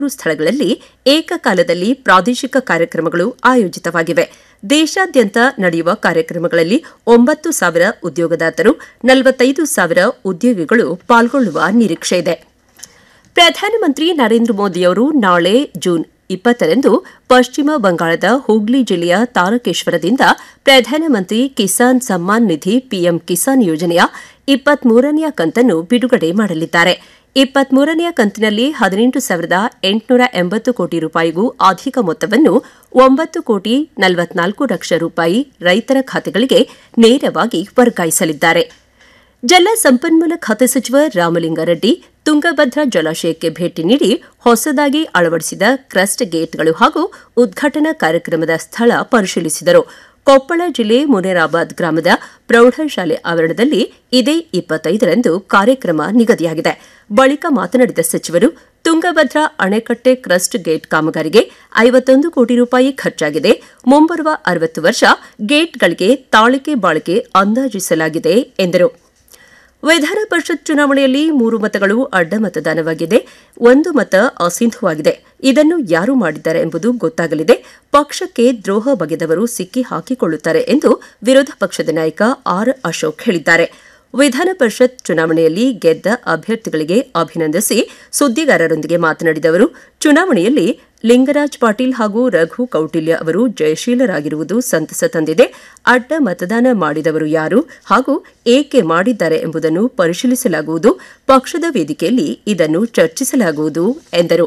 ಸ್ಥಳಗಳಲ್ಲಿ ಏಕಕಾಲದಲ್ಲಿ ಪ್ರಾದೇಶಿಕ ಕಾರ್ಯಕ್ರಮಗಳು ಆಯೋಜಿತವಾಗಿವೆ ದೇಶಾದ್ಯಂತ ನಡೆಯುವ ಕಾರ್ಯಕ್ರಮಗಳಲ್ಲಿ ಒಂಬತ್ತು ಸಾವಿರ ಉದ್ಯೋಗದಾತರು ನಲವತ್ತೈದು ಸಾವಿರ ಉದ್ಯೋಗಿಗಳು ಪಾಲ್ಗೊಳ್ಳುವ ನಿರೀಕ್ಷೆ ಇದೆ ಪ್ರಧಾನಮಂತ್ರಿ ನರೇಂದ್ರ ಮೋದಿಯವರು ನಾಳೆ ಜೂನ್ ಇಪ್ಪತ್ತರಂದು ಪಶ್ಚಿಮ ಬಂಗಾಳದ ಹೂಗ್ಲಿ ಜಿಲ್ಲೆಯ ತಾರಕೇಶ್ವರದಿಂದ ಪ್ರಧಾನಮಂತ್ರಿ ಕಿಸಾನ್ ಸಮ್ಮಾನ್ ನಿಧಿ ಪಿಎಂ ಕಿಸಾನ್ ಯೋಜನೆಯ ಇಪ್ಪತ್ಮೂರನೆಯ ಕಂತನ್ನು ಬಿಡುಗಡೆ ಮಾಡಲಿದ್ದಾರೆ ಇಪ್ಪತ್ಮೂರನೆಯ ಕಂತಿನಲ್ಲಿ ಹದಿನೆಂಟು ಸಾವಿರದ ಎಂಟುನೂರ ಎಂಬತ್ತು ಕೋಟಿ ರೂಪಾಯಿಗೂ ಅಧಿಕ ಮೊತ್ತವನ್ನು ಒಂಬತ್ತು ಕೋಟಿ ನಲವತ್ನಾಲ್ಕು ಲಕ್ಷ ರೂಪಾಯಿ ರೈತರ ಖಾತೆಗಳಿಗೆ ನೇರವಾಗಿ ವರ್ಗಾಯಿಸಲಿದ್ದಾರೆ ಜಲ ಸಂಪನ್ಮೂಲ ಖಾತೆ ಸಚಿವ ರಾಮಲಿಂಗಾರೆಡ್ಡಿ ತುಂಗಭದ್ರಾ ಜಲಾಶಯಕ್ಕೆ ಭೇಟಿ ನೀಡಿ ಹೊಸದಾಗಿ ಅಳವಡಿಸಿದ ಕ್ರಸ್ಟ್ ಗೇಟ್ಗಳು ಹಾಗೂ ಉದ್ಘಾಟನಾ ಕಾರ್ಯಕ್ರಮದ ಸ್ಥಳ ಪರಿಶೀಲಿಸಿದರು ಕೊಪ್ಪಳ ಜಿಲ್ಲೆ ಮುನೇರಾಬಾದ್ ಗ್ರಾಮದ ಪ್ರೌಢಶಾಲೆ ಆವರಣದಲ್ಲಿ ಇದೇ ಇಪ್ಪತ್ತೈದರಂದು ಕಾರ್ಯಕ್ರಮ ನಿಗದಿಯಾಗಿದೆ ಬಳಿಕ ಮಾತನಾಡಿದ ಸಚಿವರು ತುಂಗಭದ್ರಾ ಅಣೆಕಟ್ಟೆ ಕ್ರಸ್ಟ್ ಗೇಟ್ ಕಾಮಗಾರಿಗೆ ಐವತ್ತೊಂದು ಕೋಟಿ ರೂಪಾಯಿ ಖರ್ಚಾಗಿದೆ ಮುಂಬರುವ ಅರವತ್ತು ವರ್ಷ ಗೇಟ್ಗಳಿಗೆ ತಾಳಿಕೆ ಬಾಳಿಕೆ ಅಂದಾಜಿಸಲಾಗಿದೆ ಎಂದರು ವಿಧಾನ ಪರಿಷತ್ ಚುನಾವಣೆಯಲ್ಲಿ ಮೂರು ಮತಗಳು ಅಡ್ಡ ಮತದಾನವಾಗಿದೆ ಒಂದು ಮತ ಅಸಿಂಧುವಾಗಿದೆ ಇದನ್ನು ಯಾರು ಮಾಡಿದ್ದಾರೆ ಎಂಬುದು ಗೊತ್ತಾಗಲಿದೆ ಪಕ್ಷಕ್ಕೆ ದ್ರೋಹ ಬಗೆದವರು ಸಿಕ್ಕಿ ಹಾಕಿಕೊಳ್ಳುತ್ತಾರೆ ಎಂದು ವಿರೋಧ ಪಕ್ಷದ ನಾಯಕ ಆರ್ ಅಶೋಕ್ ಹೇಳಿದ್ದಾರೆ ವಿಧಾನ ಪರಿಷತ್ ಚುನಾವಣೆಯಲ್ಲಿ ಗೆದ್ದ ಅಭ್ಯರ್ಥಿಗಳಿಗೆ ಅಭಿನಂದಿಸಿ ಸುದ್ದಿಗಾರರೊಂದಿಗೆ ಮಾತನಾಡಿದ ಅವರು ಚುನಾವಣೆಯಲ್ಲಿ ಲಿಂಗರಾಜ್ ಪಾಟೀಲ್ ಹಾಗೂ ರಘು ಕೌಟಿಲ್ಯ ಅವರು ಜಯಶೀಲರಾಗಿರುವುದು ಸಂತಸ ತಂದಿದೆ ಅಡ್ಡ ಮತದಾನ ಮಾಡಿದವರು ಯಾರು ಹಾಗೂ ಏಕೆ ಮಾಡಿದ್ದಾರೆ ಎಂಬುದನ್ನು ಪರಿಶೀಲಿಸಲಾಗುವುದು ಪಕ್ಷದ ವೇದಿಕೆಯಲ್ಲಿ ಇದನ್ನು ಚರ್ಚಿಸಲಾಗುವುದು ಎಂದರು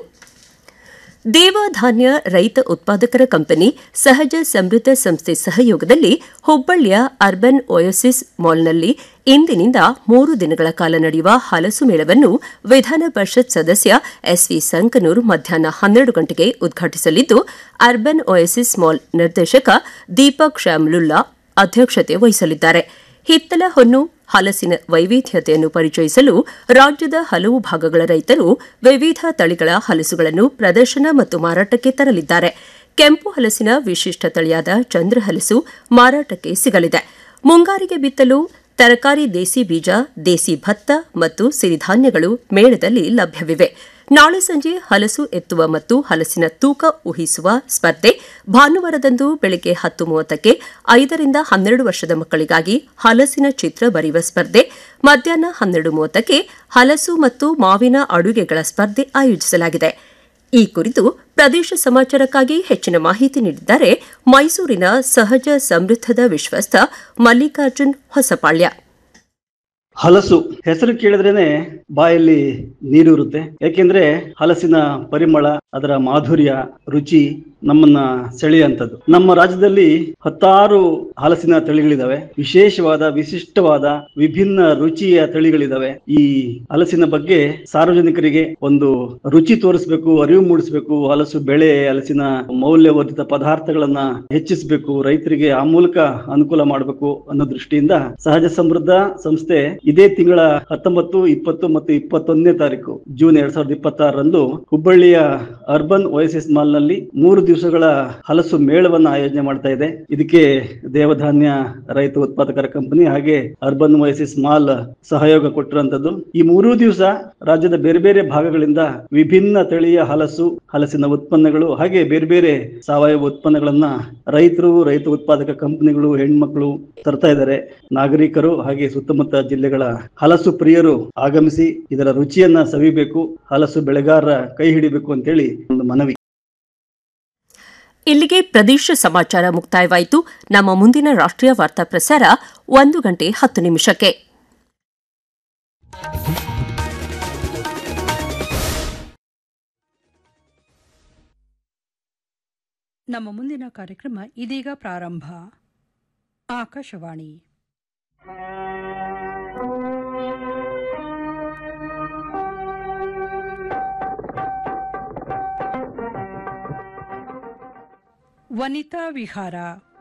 ದೇವಧಾನ್ಯ ರೈತ ಉತ್ಪಾದಕರ ಕಂಪನಿ ಸಹಜ ಸಮೃದ್ಧ ಸಂಸ್ಥೆ ಸಹಯೋಗದಲ್ಲಿ ಹುಬ್ಬಳ್ಳಿಯ ಅರ್ಬನ್ ಒಯೋಸಿಸ್ ಮಾಲ್ನಲ್ಲಿ ಇಂದಿನಿಂದ ಮೂರು ದಿನಗಳ ಕಾಲ ನಡೆಯುವ ಹಲಸು ಮೇಳವನ್ನು ವಿಧಾನ ಪರಿಷತ್ ಸದಸ್ಯ ಎಸ್ವಿ ಸಂಕನೂರ್ ಮಧ್ಯಾಹ್ನ ಹನ್ನೆರಡು ಗಂಟೆಗೆ ಉದ್ಘಾಟಿಸಲಿದ್ದು ಅರ್ಬನ್ ಒಯೋಸಿಸ್ ಮಾಲ್ ನಿರ್ದೇಶಕ ದೀಪಕ್ ಶ್ಯಾಮ್ಲುಲ್ಲಾ ಅಧ್ಯಕ್ಷತೆ ವಹಿಸಲಿದ್ದಾರೆ ಹಿತ್ತಲ ಹೊನ್ನು ಹಲಸಿನ ವೈವಿಧ್ಯತೆಯನ್ನು ಪರಿಚಯಿಸಲು ರಾಜ್ಯದ ಹಲವು ಭಾಗಗಳ ರೈತರು ವಿವಿಧ ತಳಿಗಳ ಹಲಸುಗಳನ್ನು ಪ್ರದರ್ಶನ ಮತ್ತು ಮಾರಾಟಕ್ಕೆ ತರಲಿದ್ದಾರೆ ಕೆಂಪು ಹಲಸಿನ ವಿಶಿಷ್ಟ ತಳಿಯಾದ ಚಂದ್ರಹಲಸು ಮಾರಾಟಕ್ಕೆ ಸಿಗಲಿದೆ ಮುಂಗಾರಿಗೆ ಬಿತ್ತಲು ತರಕಾರಿ ದೇಸಿ ಬೀಜ ದೇಸಿ ಭತ್ತ ಮತ್ತು ಸಿರಿಧಾನ್ಯಗಳು ಮೇಳದಲ್ಲಿ ಲಭ್ಯವಿವೆ ನಾಳೆ ಸಂಜೆ ಹಲಸು ಎತ್ತುವ ಮತ್ತು ಹಲಸಿನ ತೂಕ ಊಹಿಸುವ ಸ್ಪರ್ಧೆ ಭಾನುವಾರದಂದು ಬೆಳಗ್ಗೆ ಹತ್ತು ಮೂವತ್ತಕ್ಕೆ ಐದರಿಂದ ಹನ್ನೆರಡು ವರ್ಷದ ಮಕ್ಕಳಿಗಾಗಿ ಹಲಸಿನ ಚಿತ್ರ ಬರೆಯುವ ಸ್ಪರ್ಧೆ ಮಧ್ಯಾಹ್ನ ಹನ್ನೆರಡು ಮೂವತ್ತಕ್ಕೆ ಹಲಸು ಮತ್ತು ಮಾವಿನ ಅಡುಗೆಗಳ ಸ್ಪರ್ಧೆ ಆಯೋಜಿಸಲಾಗಿದೆ ಈ ಕುರಿತು ಪ್ರದೇಶ ಸಮಾಚಾರಕ್ಕಾಗಿ ಹೆಚ್ಚಿನ ಮಾಹಿತಿ ನೀಡಿದ್ದಾರೆ ಮೈಸೂರಿನ ಸಹಜ ಸಮೃದ್ಧದ ವಿಶ್ವಸ್ಥ ಮಲ್ಲಿಕಾರ್ಜುನ್ ಹೊಸಪಾಳ್ಯ ಹಲಸು ಹೆಸರು ಕೇಳಿದ್ರೇನೆ ಬಾಯಲ್ಲಿ ನೀರೂರುತ್ತೆ ಯಾಕೆಂದ್ರೆ ಹಲಸಿನ ಪರಿಮಳ ಅದರ ಮಾಧುರ್ಯ ರುಚಿ ನಮ್ಮನ್ನ ಸೆಳೆಯುವಂಥದ್ದು ನಮ್ಮ ರಾಜ್ಯದಲ್ಲಿ ಹತ್ತಾರು ಹಲಸಿನ ತಳಿಗಳಿದಾವೆ ವಿಶೇಷವಾದ ವಿಶಿಷ್ಟವಾದ ವಿಭಿನ್ನ ರುಚಿಯ ತಳಿಗಳಿದಾವೆ ಈ ಹಲಸಿನ ಬಗ್ಗೆ ಸಾರ್ವಜನಿಕರಿಗೆ ಒಂದು ರುಚಿ ತೋರಿಸಬೇಕು ಅರಿವು ಮೂಡಿಸಬೇಕು ಹಲಸು ಬೆಳೆ ಹಲಸಿನ ಮೌಲ್ಯವರ್ಧಿತ ಪದಾರ್ಥಗಳನ್ನ ಹೆಚ್ಚಿಸಬೇಕು ರೈತರಿಗೆ ಆ ಮೂಲಕ ಅನುಕೂಲ ಮಾಡಬೇಕು ಅನ್ನೋ ದೃಷ್ಟಿಯಿಂದ ಸಹಜ ಸಮೃದ್ಧ ಸಂಸ್ಥೆ ಇದೇ ತಿಂಗಳ ಹತ್ತೊಂಬತ್ತು ಇಪ್ಪತ್ತು ಮತ್ತು ಇಪ್ಪತ್ತೊಂದನೇ ತಾರೀಕು ಜೂನ್ ಎರಡ್ ಸಾವಿರದ ಇಪ್ಪತ್ತಾರರಂದು ಹುಬ್ಬಳ್ಳಿಯ ಅರ್ಬನ್ ಓಎಸ್ಎಸ್ ಮಾಲ್ ನಲ್ಲಿ ಮೂರು ದಿವಸಗಳ ಹಲಸು ಮೇಳವನ್ನ ಆಯೋಜನೆ ಮಾಡ್ತಾ ಇದೆ ಇದಕ್ಕೆ ದೇವಧಾನ್ಯ ರೈತ ಉತ್ಪಾದಕರ ಕಂಪನಿ ಹಾಗೆ ಅರ್ಬನ್ ಓಎಸ್ಎಸ್ ಮಾಲ್ ಸಹಯೋಗ ಕೊಟ್ಟಿರುವಂತದ್ದು ಈ ಮೂರೂ ದಿವಸ ರಾಜ್ಯದ ಬೇರೆ ಬೇರೆ ಭಾಗಗಳಿಂದ ವಿಭಿನ್ನ ತಳಿಯ ಹಲಸು ಹಲಸಿನ ಉತ್ಪನ್ನಗಳು ಹಾಗೆ ಬೇರೆ ಬೇರೆ ಸಾವಯವ ಉತ್ಪನ್ನಗಳನ್ನ ರೈತರು ರೈತ ಉತ್ಪಾದಕ ಕಂಪನಿಗಳು ಹೆಣ್ಮಕ್ಳು ತರ್ತಾ ಇದ್ದಾರೆ ನಾಗರಿಕರು ಹಾಗೆ ಸುತ್ತಮುತ್ತ ಜಿಲ್ಲೆಗಳ ಹಲಸು ಪ್ರಿಯರು ಆಗಮಿಸಿ ಇದರ ರುಚಿಯನ್ನ ಸವಿಬೇಕು ಹಲಸು ಬೆಳೆಗಾರರ ಕೈ ಹಿಡಿಬೇಕು ಅಂತೇಳಿ ಒಂದು ಮನವಿ ಇಲ್ಲಿಗೆ ಪ್ರದೇಶ ಸಮಾಚಾರ ಮುಕ್ತಾಯವಾಯಿತು ನಮ್ಮ ಮುಂದಿನ ರಾಷ್ಟ್ರೀಯ ವಾರ್ತಾ ಪ್ರಸಾರ ಒಂದು ಗಂಟೆ ಹತ್ತು ನಿಮಿಷಕ್ಕೆ ನಮ್ಮ ಮುಂದಿನ ಕಾರ್ಯಕ್ರಮ ಇದೀಗ ಪ್ರಾರಂಭ ಆಕಾಶವಾಣಿ ವನಿತಾ ವಿಹಾರ